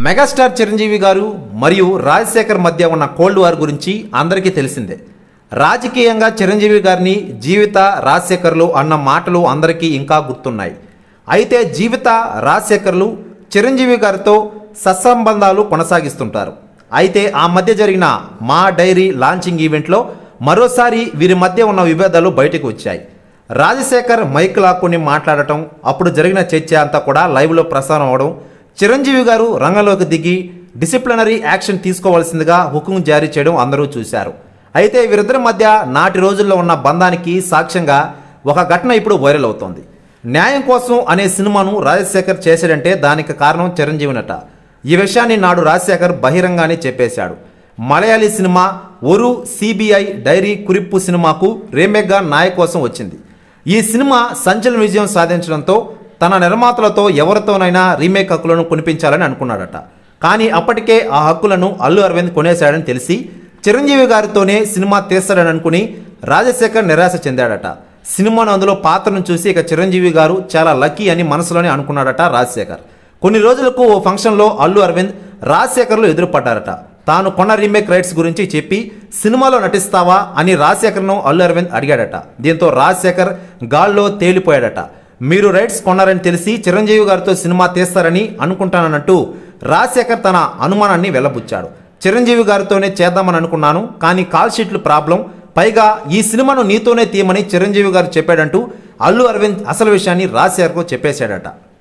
megastar Chiranjeevi గారు మరియు రాజశేఖర్ మధ్య ఉన్న కోల్డ్ వార్ గురించి అందరికీ తెలిసిందే రాజకీయంగా చిరంజీవి గారిని జీవిత రాజశేఖర్లు అన్న మాటలు అందరికీ ఇంకా గుర్తున్నాయి అయితే జీవిత రాజశేఖర్లు చిరంజీవి గారితో సత్సంబంధాలు కొనసాగిస్తుంటారు అయితే ఆ మధ్య జరిగిన మా డైరీ లాంచింగ్ ఈవెంట్లో మరోసారి వీరి మధ్య ఉన్న విభేదాలు బయటకు వచ్చాయి రాజశేఖర్ మైక్ లాక్కుని మాట్లాడటం అప్పుడు జరిగిన చర్చ అంతా కూడా లైవ్లో ప్రసారం అవడం చిరంజీవి గారు రంగంలోకి దిగి డిసిప్లినరీ యాక్షన్ తీసుకోవాల్సిందిగా హుకుం జారీ చేయడం అందరూ చూశారు అయితే వీరిద్దరి మధ్య నాటి రోజుల్లో ఉన్న బంధానికి సాక్ష్యంగా ఒక ఘటన ఇప్పుడు వైరల్ అవుతోంది న్యాయం కోసం అనే సినిమాను రాజశేఖర్ చేశాడంటే దానికి కారణం చిరంజీవినట ఈ విషయాన్ని నాడు రాజశేఖర్ బహిరంగానే చెప్పేశాడు Malayali cinema Oru CBI diary Kurippu సినిమాకు రీమేక్గా నాయ కోసం వచ్చింది ఈ సినిమా సంచలన విజయం సాధించడంతో తన నిర్మాతలతో ఎవరితోనైనా రీమేక్ హక్కులను కొనిపించాలని అనుకున్నాడట కానీ అప్పటికే ఆ హక్కులను అల్లు అరవింద్ కొనేశాడని తెలిసి చిరంజీవి గారితోనే సినిమా తీస్తాడని అనుకుని రాజశేఖర్ నిరాశ చెందాడట సినిమాను అందులో పాత్రను చూసి ఇక చిరంజీవి గారు చాలా లక్కీ అని మనసులోనే అనుకున్నాడట రాజశేఖర్ కొన్ని రోజులకు ఓ ఫంక్షన్లో అల్లు అరవింద్ రాజశేఖర్లు ఎదురుపడ్డారట తాను కొన్న రీమేక్ రైట్స్ గురించి చెప్పి సినిమాలో నటిస్తావా అని రాజశేఖర్ను అల్లు అరవింద్ అడిగాడట దీంతో రాజశేఖర్ గాల్లో తేలిపోయాడట మీరు రైట్స్ కొన్నారని తెలిసి చిరంజీవి గారితో సినిమా తీస్తారని అనుకుంటానన్నట్టు రాజశేఖర్ తన అనుమానాన్ని వెల్లబుచ్చాడు చిరంజీవి గారితోనే చేద్దామని అనుకున్నాను కానీ కాల్ షీట్లు ప్రాబ్లం పైగా ఈ సినిమాను నీతోనే తీయమని చిరంజీవి గారు చెప్పాడంటూ అల్లు అరవింద్ అసలు విషయాన్ని రాజశేఖర్కు చెప్పేశాడట